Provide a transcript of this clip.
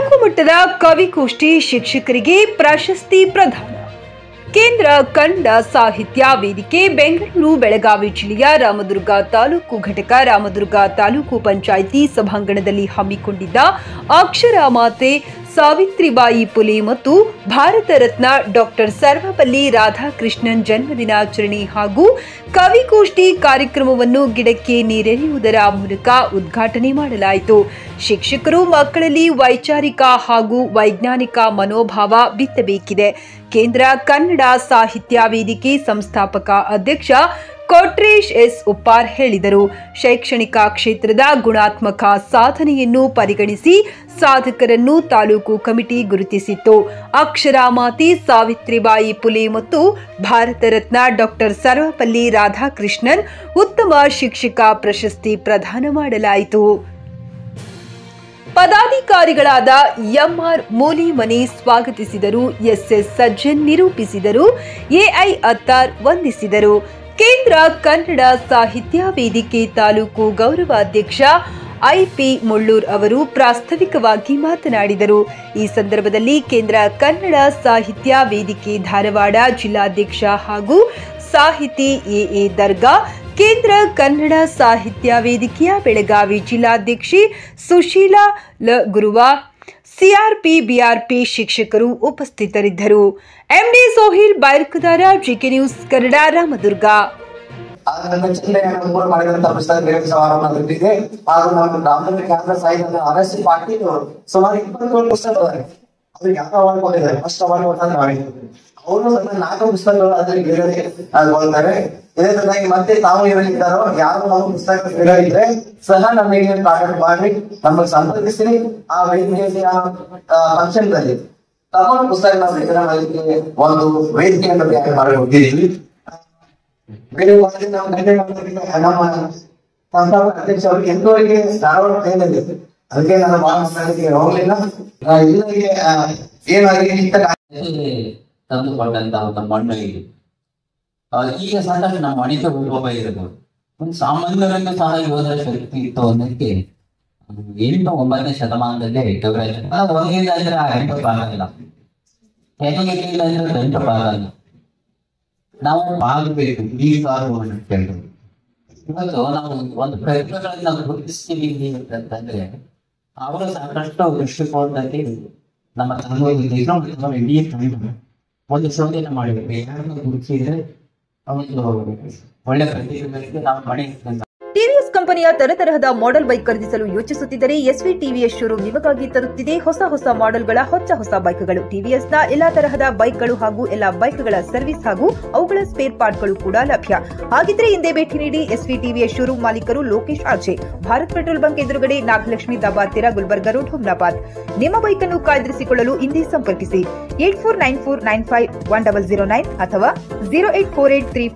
ತಾಲೂಕು ಮಟ್ಟದ ಕವಿಗೋಷ್ಠಿ ಶಿಕ್ಷಕರಿಗೆ ಪ್ರಶಸ್ತಿ ಪ್ರದಾನ ಕೇಂದ್ರ ಕನ್ನಡ ಸಾಹಿತ್ಯ ವೇದಿಕೆ ಬೆಂಗಳೂರು ಬೆಳಗಾವಿ ಜಿಲ್ಲೆಯ ರಾಮದುರ್ಗ ತಾಲೂಕು ಘಟಕ ರಾಮದುರ್ಗ ತಾಲೂಕು ಪಂಚಾಯಿತಿ ಸಭಾಂಗಣದಲ್ಲಿ ಹಮ್ಮಿಕೊಂಡಿದ್ದ ಅಕ್ಷರಮಾತೆ ಸಾವಿತ್ರಿಬಾಯಿ ಪುಲೆ ಮತ್ತು ಭಾರತ ರತ್ನ ಡಾಕ್ಟರ್ ಸರ್ವಪಲ್ಲಿ ರಾಧಾಕೃಷ್ಣನ್ ಜನ್ಮದಿನಾಚರಣೆ ಹಾಗೂ ಕವಿಗೋಷ್ಠಿ ಕಾರ್ಯಕ್ರಮವನ್ನು ಗಿಡಕ್ಕೆ ನೀರೆರೆಯುವುದರ ಮೂಲಕ ಉದ್ಘಾಟನೆ ಮಾಡಲಾಯಿತು ಶಿಕ್ಷಕರು ಮಕ್ಕಳಲ್ಲಿ ವೈಚಾರಿಕ ಹಾಗೂ ವೈಜ್ಞಾನಿಕ ಮನೋಭಾವ ಬಿತ್ತಬೇಕಿದೆ ಕೇಂದ್ರ ಕನ್ನಡ ಸಾಹಿತ್ಯ ವೇದಿಕೆ ಸಂಸ್ಥಾಪಕ ಅಧ್ಯಕ್ಷ ಕೊಟ್ರೇಶ್ ಎಸ್ ಉಪ್ಪಾರ್ ಹೇಳಿದರು ಶೈಕ್ಷಣಿಕ ಕ್ಷೇತ್ರದ ಗುಣಾತ್ಮಕ ಸಾಧನೆಯನ್ನು ಪರಿಗಣಿಸಿ ಸಾಧಕರನ್ನು ತಾಲೂಕು ಕಮಿಟಿ ಗುರುತಿಸಿತ್ತು ಅಕ್ಷರಾಮಾತಿ ಸಾವಿತ್ರಿಬಾಯಿ ಪುಲೆ ಮತ್ತು ಭಾರತ ರತ್ನ ಡಾಕ್ಟರ್ ಸರ್ವಪಲ್ಲಿ ರಾಧಾಕೃಷ್ಣನ್ ಉತ್ತಮ ಶಿಕ್ಷಕ ಪ್ರಶಸ್ತಿ ಪ್ರದಾನ ಮಾಡಲಾಯಿತು ಪದಾಧಿಕಾರಿಗಳಾದ ಎಂಆರ್ ಮೂಲಿಮನಿ ಸ್ವಾಗತಿಸಿದರು ಎಸ್ಎಸ್ ಸಜ್ಜನ್ ನಿರೂಪಿಸಿದರು ಎಐ ಅತ್ತಾರ್ ವಂದಿಸಿದರು ಕೇಂದ್ರ ಕನ್ನಡ ಸಾಹಿತ್ಯ ವೇದಿಕೆ ತಾಲೂಕು ಗೌರವಾಧ್ಯಕ್ಷ ಐಪಿ ಮುಳ್ಳೂರ್ ಅವರು ಪ್ರಾಸ್ತಾವಿಕವಾಗಿ ಮಾತನಾಡಿದರು ಈ ಸಂದರ್ಭದಲ್ಲಿ ಕೇಂದ್ರ ಕನ್ನಡ ಸಾಹಿತ್ಯ ವೇದಿಕೆ ಧಾರವಾಡ ಜಿಲ್ಲಾಧ್ಯಕ್ಷ ಹಾಗೂ ಸಾಹಿತಿ ಎಎ ದರ್ಗಾ ಕೇಂದ್ರ ಕನ್ನಡ ಸಾಹಿತ್ಯ ವೇದಿಕೆಯ ಬೆಳಗಾವಿ ಜಿಲ್ಲಾಧ್ಯಕ್ಷೆ ಸುಶೀಲಾ ಲ ಗುರುವ ಸಿಆರ್ಪಿ ಬಿಆರ್ಪಿ ಶಿಕ್ಷಕರು ಉಪಸ್ಥಿತರಿದ್ದರು MD Sohil Bairkadar GK news Kannada Ramdurg ಅದನ್ನ ಚಿಂತೆಯನ್ನು ಮೂಲ ಮಾಡಿದಂತ ಪುಸ್ತಕ ಗಿರವಿ ಸಮಾರಂಭ ನಡೆದಿದೆ ಹಾಗೂ ನಮ್ಮ ರಾಮನಗರ ಕೇಂದ್ರ ಸಾಹಿತ್ಯ ಅರಸಿ ಪಾಟೀಲ್ ಸುಮಾರು ಇಪ್ಪತ್ತೇಳು ಪುಸ್ತಕಗಳಿವೆ ಅದು ಯಾವ ಅವಾರ್ಡ್ ಕೊಟ್ಟಿದ್ದಾರೆ ಫಸ್ಟ್ ಅವಾರ್ಡ್ ಕೊಟ್ಟಾಗ ನಾವೇ ಅವರು ಸಹ ನಾಲ್ಕು ಪುಸ್ತಕಗಳು ಅದರಲ್ಲಿ ಗಿರವಿ ಕೊಳ್ತಾರೆ ಇದೇ ತರನಾಗಿ ಮತ್ತೆ ತಾವು ಇರಲಿದ್ದಾರೋ ಯಾರು ನಾವು ಪುಸ್ತಕ ಗಿರವಿದ್ರೆ ಸಹ ನಮಗೆ ಕಾಂಟ್ಯಾಕ್ಟ್ ಮಾಡಿ ನಮಗೆ ಸಂಪರ್ಕಿಸಿ ಆ ವೇದಿಕೆಯಲ್ಲಿ ಆ ಫಂಕ್ಷನ್ ದಲ್ಲಿ ತಮ್ಮ ಪುಸ್ತಕ ನಾವು ವಿತರಣೆ ಮಾಡಲಿಕ್ಕೆ ಒಂದು ವೇದಿಕೆಯನ್ನು ತಯಾರು ಮಾಡಿ ಹೋಗಿದ್ದೀವಿ ಬೇರೆ ವಾರದಿಂದ ನಾವು ಗಂಟೆ ಮಾಡೋದ್ರಿಂದ ನಮ್ಮ ಸಂಸ್ಥಾಪಕ ಅಧ್ಯಕ್ಷ ಅವ್ರಿಗೆ ಎಂಟುವರೆಗೆ ಧಾರವಾಡ ಟ್ರೈನ್ ಇದೆ ಅದಕ್ಕೆ ನಾನು ಬಹಳ ಮಾತಾಡಲಿಕ್ಕೆ ಹೋಗ್ಲಿಲ್ಲ ಆ, ಎಲ್ಲರಿಗೆ ಆ, ಏನಾಗಿ ಇಂಥ ತಂದುಕೊಂಡಂತಹ ಒಂದು ಮಣ್ಣು ಇದು ಆ, ಈಗ ಸಾಕಷ್ಟು ನಮ್ಮ ಅಣಿಕೆ ವೈಭವ ಇರೋದು ಒಂದು ಸಾಮಾನ್ಯರನ್ನು ಸಹ ಯೋಧರ ಶಕ್ತಿ ಇತ್ತು ಅನ್ನೋದಕ್ಕೆ ಆ, ಎಂಟು ಒಂಬತ್ತನೇ ಶತಮಾನದಲ್ಲೇ ಕವಿರಾಜ ಹೋಗಿಲ್ಲ ಅಂದ್ರೆ ಆ ಎಂಟು ಆಗಲ್ಲ ಹೆರಿಗೆ ಇಲ್ಲ ಅಂದ್ರೆ ಗಂಟು ಆಗಲ್ಲ ನಾವು ಆಗಬೇಕು ಈಗ ಆಗುವನ್ನು ಕೇಳಿದ್ರು ಇವತ್ತು ನಾವು ಒಂದು ಪ್ರತಿಭೆಗಳನ್ನ ಗುರುತಿಸ್ತೀವಿ ಅಂತಂದ್ರೆ ಅವರು ಸಾಕಷ್ಟು ದೃಷ್ಟಿಕೋನದಲ್ಲಿ ನಮ್ಮ ತಂದೆ ಇಡೀ ತಂಡ ಒಂದು ಶೋಧನೆ ಮಾಡಬೇಕು ಯಾರನ್ನು ಗುರುತಿಸಿದ್ರೆ ಒಂದು ಒಳ್ಳೆ ಪ್ರತಿಭೆಗಳಿಗೆ ನಾವು ಮನೆ ಟಿವಿಎಸ್ ಕಂಪನಿಯ ತರತರಹದ ಮಾಡೆಲ್ ಬೈಕ್ ಖರೀದಿಸಲು ಯೋಚಿಸುತ್ತಿದ್ದರೆ ಎಸ್ವಿ ಟಿವಿಎಸ್ ಶೋರೂಮ್ ನಿಮಗಾಗಿ ತರುತ್ತಿದೆ ಹೊಸ ಹೊಸ ಮಾಡೆಲ್ಗಳ ಹೊಸ ಹೊಸ ಬೈಕ್ಗಳು ಟಿವಿಎಸ್ನ ಎಲ್ಲಾ ತರಹದ ಬೈಕ್ಗಳು ಹಾಗೂ ಎಲ್ಲಾ ಬೈಕ್ಗಳ ಸರ್ವಿಸ್ ಹಾಗೂ ಅವುಗಳ ಸ್ಪೇರ್ ಪಾರ್ಟ್ಗಳು ಕೂಡ ಲಭ್ಯ ಹಾಗಿದ್ರೆ ಹಿಂದೆ ಭೇಟಿ ನೀಡಿ ಎಸ್ವಿ ಟಿವಿಎಸ್ ಶೋರೂಮ್ ಮಾಲೀಕರು ಲೋಕೇಶ್ ಆಚೆ ಭಾರತ್ ಪೆಟ್ರೋಲ್ ಬಂಕ್ ಎದುರುಗಡೆ ನಾಗಲಕ್ಷ್ಮಿ ದಾಬಾ ತೀರ ಗುಲ್ಬರ್ಗ ರೋಡ್ ಹುಮ್ನಾಬಾದ್ ನಿಮ್ಮ ಬೈಕ್ ಅನ್ನು ಕಾಯ್ದಿರಿಸಿಕೊಳ್ಳಲು ಹಿಂದೆ ಸಂಪರ್ಕಿಸಿ eight four nine four nine five one double zero nine ಅಥವಾ zero eight four eight three